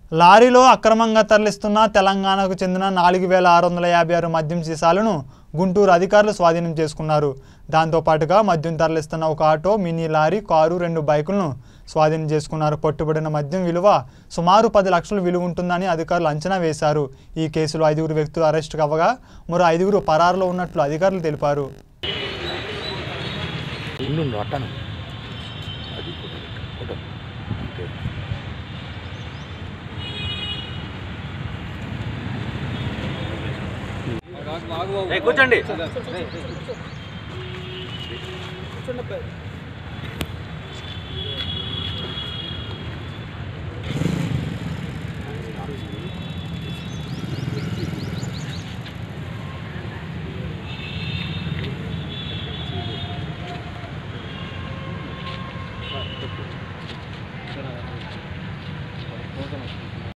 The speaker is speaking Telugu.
లారీలో అక్రమంగా తరలిస్తున్న తెలంగాణకు చెందిన నాలుగు వేల ఆరు వందల యాభై ఆరు మద్యం సీసాలను గుంటూరు అధికారులు స్వాధీనం చేసుకున్నారు దాంతో పాటుగా మద్యం తరలిస్తున్న ఒక ఆటో మినీ లారీ కారు రెండు బైకులను స్వాధీనం చేసుకున్నారు పట్టుబడిన మద్యం విలువ సుమారు పది లక్షల విలువ ఉంటుందని అధికారులు అంచనా వేశారు ఈ కేసులో ఐదుగురు వ్యక్తులు అరెస్ట్ కావగా మరో ఐదుగురు పరారులో ఉన్నట్లు అధికారులు తెలిపారు ఉండు అట్టాను అది ఫోటో ఫోటో అంతే కూర్చోండి